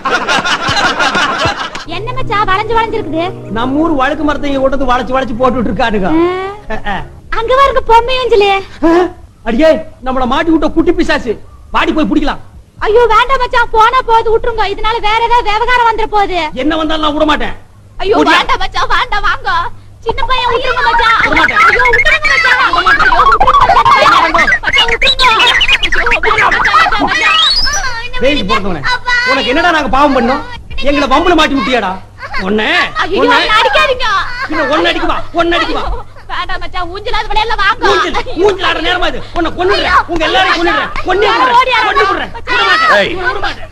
என்ன மச்சான் வளைஞ்சு வளைஞ்சிருக்குது நம்ம ஊர் வழுக்கு மரத்தையும் கொண்டு வந்து வளைச்சு வளைச்சு போட்டுட்டு இருக்கானுங்க ஆ, அங்க பாருங்க பொம்மை அஞ்சலி அடியே நம்மள மாட்டி விட்ட குட்டி பிசாசு வாடி போய் பிடிக்கலாம் ஐயோ வேண்டாம் மச்சான் போனா போகுது விட்டுருங்க இதனால வேற ஏதாவது விவகாரம் வந்துட போகுது என்ன வந்தாலும் நான் விட மாட்டேன் ஐயோ விடல. வேண்டாம் மச்சான் வேண்டாம் வாங்க சின்ன பையன் விட்டுருங்க மச்சான் விட மாட்டேன். ஐயோ விட்டுருங்க மச்சான் ஐயோ விட்டுருங்க மச்சான் மச்சான் விட்டுருங்க ஐயோ வேண்டாம் மச்சான் மச்சான் மச்சான் வேலைக்கு போறவனே உனக்கு என்னடா நாங்க பாவம் பண்ணோம் எங்களை பம்புல மாட்டி விட்டியாடா ஒண்ணு ஐயோ ஒண்ணு என்ன அடிக்காதீங்க பின்ன ஒண்ணு அடிக்குவா ஒண்ணு அடிக்குவா வேண்டாம் மச்சான் ஊஞ்சலாத விளையாடல வாங்க ஊஞ்சல் ஊஞ்சல் ஆடுற நேரமா இது உன்னை கொன்னுடுறேன் உங்க எல்லாரையும் கொன்னுடுறேன் கொன்னே விடுறேன் கொன்னு விடுறேன் விட மாட்டேன் ஏய். விட மாட்டேன்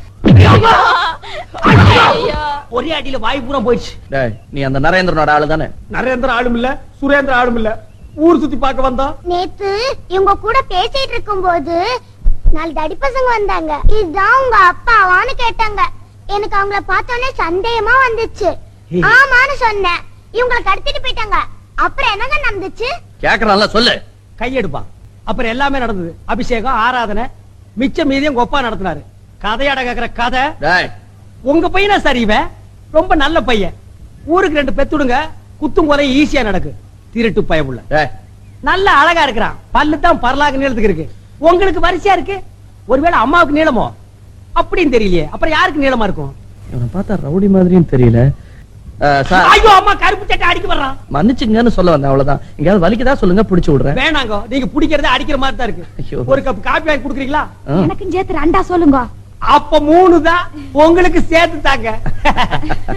ஐயோ ஒரே அடியில வாய் பூரா போயிடுச்சு டேய் நீ அந்த நரேந்திரனோட ஆளு தானே நரேந்திர ஆளும் இல்ல சுரேந்திர ஆளும் இல்ல ஊர் சுத்தி பார்க்க வந்தா நேத்து இவங்க கூட பேசிட்டு இருக்கும்போது நாலு தடி பசங்க வந்தாங்க இதுதான் உங்க அப்பாவான்னு கேட்டாங்க எனக்கு அவங்கள பார்த்தோன்னே சந்தேகமா வந்துச்சு ஏய். ஆமான்னு சொன்னேன் இவங்களை கடத்திட்டு போயிட்டாங்க அப்புறம் என்னங்க நடந்துச்சு கேக்குறான்ல சொல்லு கையெடுப்பா அப்புறம் எல்லாமே நடந்தது அபிஷேகம் ஆராதனை மிச்சம் மீதியும் கொப்பா நடத்தினாரு கதையாட கேக்குற கதை டேய் உங்க பையனா சரி இவன் ரொம்ப நல்ல பையன் ஊருக்கு ரெண்டு பெத்துடுங்க குத்தும் கொலை ஈஸியா நடக்கு திருட்டு பயமுள்ள டேய் நல்ல அழகா இருக்கிறான் பல்லு தான் பரலாக நீளத்துக்கு இருக்கு உங்களுக்கு வரிசையா இருக்கு ஒருவேளை அம்மாவுக்கு நீளமோ அப்படின்னு தெரியலையே அப்புறம் யாருக்கு நீளமா இருக்கும் இவனை பார்த்தா ரவுடி மாதிரியும் தெரியல அஹ், சார் ஐயோ அம்மா கருப்பு சட்டை அடிக்க வர்றான் மன்னிச்சுங்கன்னு சொல்ல வந்தேன் அவ்வளவுதான் எங்கேயாவது வலிக்குதா சொல்லுங்க புடிச்சு விடுறேன் வேணாங்க நீங்க பிடிக்கிறத அடிக்கிற மாதிரி தான் இருக்கு ஐயோ. ஒரு கப் காப்பி வாங்கி குடுக்குறீங்களா ஆ. எனக்கும் சேர்த்து ரெண்டா சொல்லுங்க அப்ப மூணு தான் உங்களுக்கு சேர்த்து தாங்க